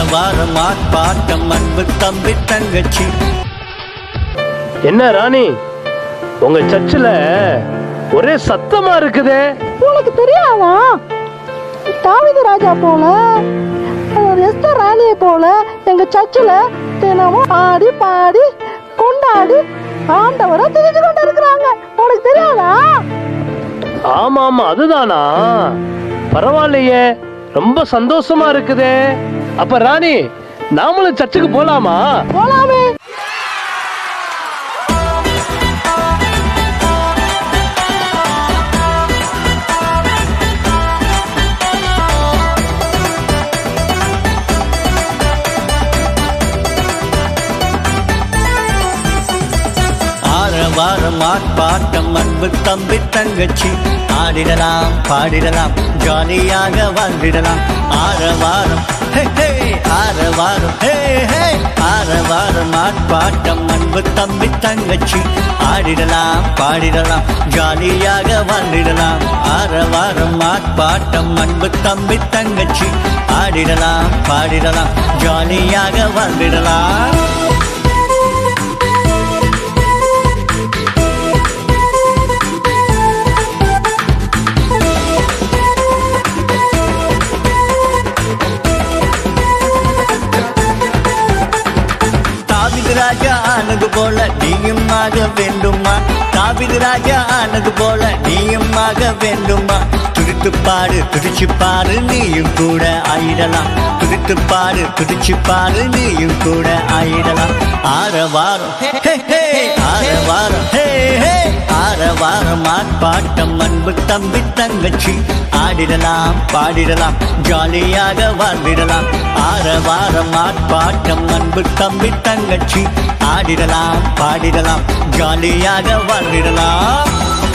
ஆரவாரம் ஆர்ப்பாட்டம் அன்பு தம்பி தங்கச்சி என்ன ராணி உங்க சர்ச்சில் ஒரே சத்தமா இருக்குதே உனக்கு தெரியாதா தாவித ராஜா போல அஹ், எஸ்தர் ராணியை போல எங்க சர்ச்சில் தினமும் ஆடி பாடி கொண்டாடி ஆண்டவரை தெரிஞ்சு கொண்டு இருக்கிறாங்க உனக்கு தெரியாதா ஆமா ஆமா அதுதானா பரவாயில்லையே ரொம்ப சந்தோஷமா இருக்குதே அப்ப ராணி நாமளும் சர்ச்சுக்கு போலாமா போலாமே ஆரவாரம் ஆர்ப்பாட்டம் அன்பு தம்பி தங்கச்சி ஆடிடலாம் பாடிடலாம் ஜாலியாக வாழ்ந்திடலாம் ஆரவாரம் ஹே, ஹே, ஆரவாரம் ஹே, ஹே, ஆரவாரம் ஆர்ப்பாட்டம் அன்பு தம்பி தங்கச்சி ஆடிடலாம் பாடிடலாம் ஜாலியாக வாழ்ந்திடலாம் ஆரவாரம் ஆர்ப்பாட்டம் அன்பு தம்பி தங்கச்சி ஆடிடலாம் பாடிடலாம் ஜாலியாக வாழ்ந்திடலாம் தாவிது ராஜா ஆனது போல நீயும் ஆக வேண்டுமா தாவிது ராஜா ஆனது போல நீயும் ஆக வேண்டுமா துடித்து பாடு துடிச்சு பாரு நீயும் கூட ஆயிடலாம் துடித்து பாடு துடிச்சு பாரு நீயும் கூட ஆயிடலாம் ஆரவாரம் ஹே, ஹே, ஹே, ஆரவாரம் ஹே ஹே ஆரவாரம் ஆர்ப்பாட்டம் அன்பு தம்பி தங்கச்சி ஆடிடலாம் பாடிடலாம் ஜாலியாக வாழ்ந்திடலாம் ஆரவாரம் ஆர்ப்பாட்டம் அன்பு தம்பி தங்கச்சி ஆடிடலாம் பாடிடலாம் ஜாலியாக வாழ்ந்திடலாம்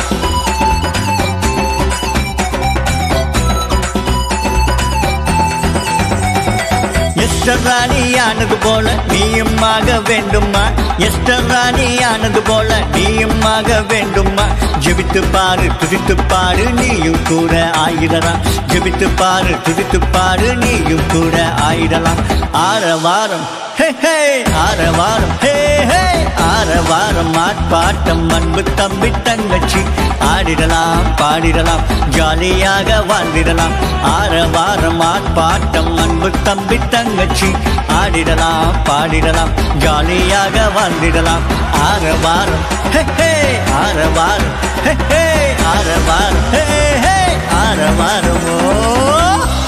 எஸ்டர் ராணி ஆனது போல நீயும் ஆக வேண்டுமா எஸ்டர் ராணி ஆனது போல நீயும் ஆக வேண்டுமா ஜெபித்து பாரு துதித்து பாரு நீயும் கூட ஆயிடலாம் ஜெபித்து பாரு துதித்து பாரு நீயும் கூட ஆயிடலாம் ஆரவாரம் ஹே ஹே ஆரவாரம் ஹே ஹே ஆரவாரம் ஆட்பாட்டம் அன்பு தம்பி தங்கச்சி ஆடிடலாம் பாடிடலாம் ஜாலியாக வாழ்ந்திடலாம் ஆரவாரம் ஆட்பாட்டம் அன்பு தம்பி தங்கச்சி ஆடிடலாம் பாடிடலாம் ஜாலியாக வாழ்ந்திடலாம் ஆரவாரம் ஹே ஹே ஆரவாரம் ஹே ஹே ஆரவாரம் ஹே ஹே ஆரவாரம் ஓ